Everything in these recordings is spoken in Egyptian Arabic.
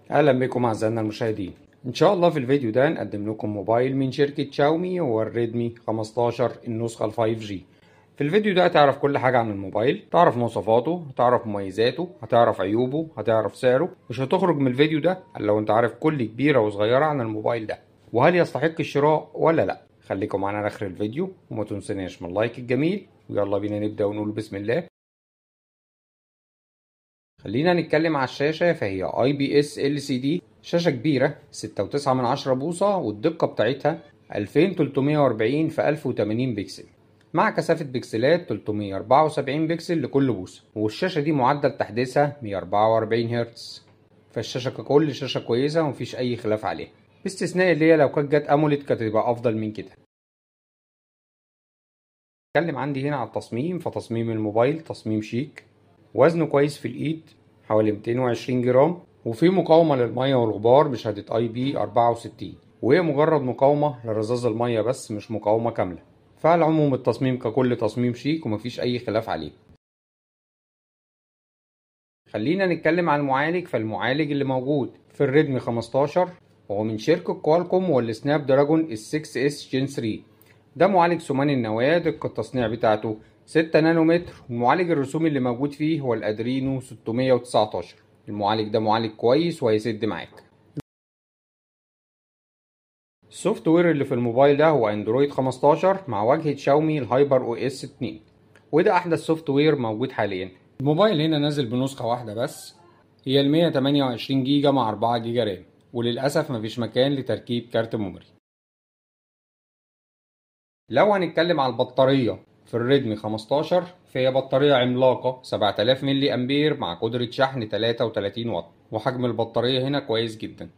اهلا بكم اعزائنا المشاهدين ان شاء الله في الفيديو ده نقدم لكم موبايل من شركة شاومي هو الريدمي 15 النسخة ال 5G في الفيديو ده هتعرف كل حاجة عن الموبايل تعرف مواصفاته هتعرف مميزاته هتعرف عيوبه هتعرف سعره مش هتخرج من الفيديو ده الا لو انت عارف كل كبيرة وصغيرة عن الموبايل ده وهل يستحق الشراء ولا لا خليكم معانا لاخر الفيديو وما تنسناش من اللايك الجميل ويلا بينا نبدأ ونقول بسم الله خلينا نتكلم على الشاشة فهي اي بي اس ال سي دي شاشة كبيرة 6.9 من عشرة بوصة والدقة بتاعتها 2340 في 1080 بكسل مع كثافة بكسلات 374 بكسل لكل بوصة والشاشة دي معدل تحديثها 144 هرتز فالشاشة ككل شاشة كويسة ومفيش أي خلاف عليها باستثناء اللي هي لو كانت جت أموليد كانت هتبقى أفضل من كده اتكلم عندي هنا على التصميم فتصميم الموبايل تصميم شيك وزنه كويس في الايد حوالي 220 جرام وفي مقاومة للمية والغبار بشهادة اي بي 64 وهي مجرد مقاومة لرذاذ المية بس مش مقاومة كاملة فعلى العموم التصميم ككل تصميم شيك ومفيش اي خلاف عليه خلينا نتكلم عن المعالج فالمعالج اللي موجود في الريدمي 15 هو من شركة كوالكوم والسناب دراجون ال 6 اس جين 3 ده معالج ثماني النواة دقة التصنيع بتاعته 6 نانومتر والمعالج الرسومي اللي موجود فيه هو الادرينو 619 المعالج ده معالج كويس وهيسد معاك السوفت وير اللي في الموبايل ده هو اندرويد 15 مع واجهة شاومي الهايبر او اس 2 وده احدث سوفت وير موجود حاليا الموبايل هنا نازل بنسخة واحدة بس هي ال 128 جيجا مع 4 جيجا رام وللأسف مفيش مكان لتركيب كارت ميموري لو هنتكلم على البطارية في الريدمي 15 فهي بطارية عملاقة 7000 ملي أمبير مع قدرة شحن 33 واط وحجم البطارية هنا كويس جدا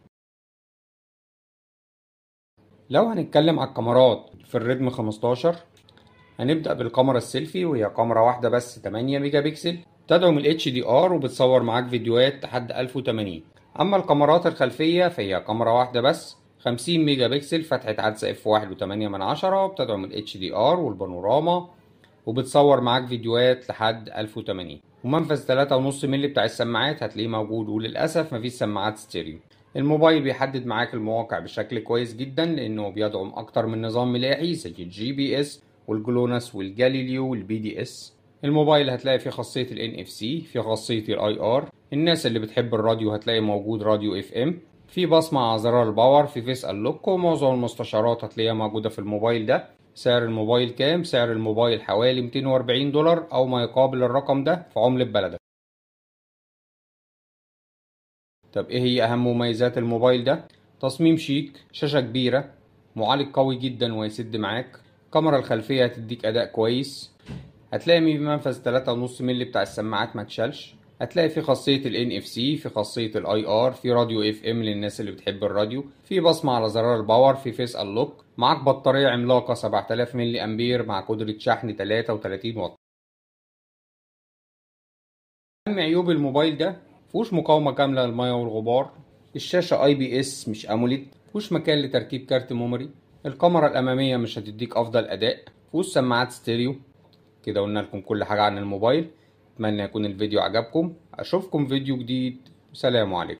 لو هنتكلم على الكاميرات في الريدمي 15 هنبدأ بالكاميرا السيلفي وهي كاميرا واحدة بس 8 ميجا بكسل تدعم ال HDR وبتصور معاك فيديوهات لحد 1080 أما الكاميرات الخلفية فهي كاميرا واحدة بس 50 ميجا بكسل فتحة عدسة اف 1.8 من عشرة وبتدعم ال HDR والبانوراما وبتصور معاك فيديوهات لحد 1080 ومنفذ 3.5 مللي بتاع السماعات هتلاقيه موجود وللأسف مفيش سماعات ستيريو الموبايل بيحدد معاك المواقع بشكل كويس جدا لأنه بيدعم أكتر من نظام ملاحي زي الجي بي اس والجلوناس والجاليليو والبي دي اس الموبايل هتلاقي فيه خاصية ال NFC فيه خاصية الاي ار الناس اللي بتحب الراديو هتلاقي موجود راديو اف ام في بصمة على زرار الباور في فيس اللوك ومعظم المستشعرات هتلاقيها موجودة في الموبايل ده سعر الموبايل كام؟ سعر الموبايل حوالي 240 دولار أو ما يقابل الرقم ده في عملة بلدك طب ايه هي أهم مميزات الموبايل ده؟ تصميم شيك شاشة كبيرة معالج قوي جدا ويسد معاك الكاميرا الخلفية هتديك أداء كويس هتلاقي في منفذ 3.5 مللي بتاع السماعات ما تشالش هتلاقي في خاصية ال NFC في خاصية ال IR في راديو FM للناس اللي بتحب الراديو في بصمة على زرار الباور في فيس اللوك معاك بطارية عملاقة 7000 ملي أمبير مع قدرة شحن 33 واط أهم عيوب الموبايل ده مفيهوش مقاومة كاملة للمية والغبار الشاشة اي بي اس مش اموليد مفيهوش مكان لتركيب كارت ميموري الكاميرا الأمامية مش هتديك أفضل أداء مفيهوش سماعات ستيريو كده قلنا لكم كل حاجة عن الموبايل اتمنى يكون الفيديو عجبكم اشوفكم فيديو جديد سلام عليكم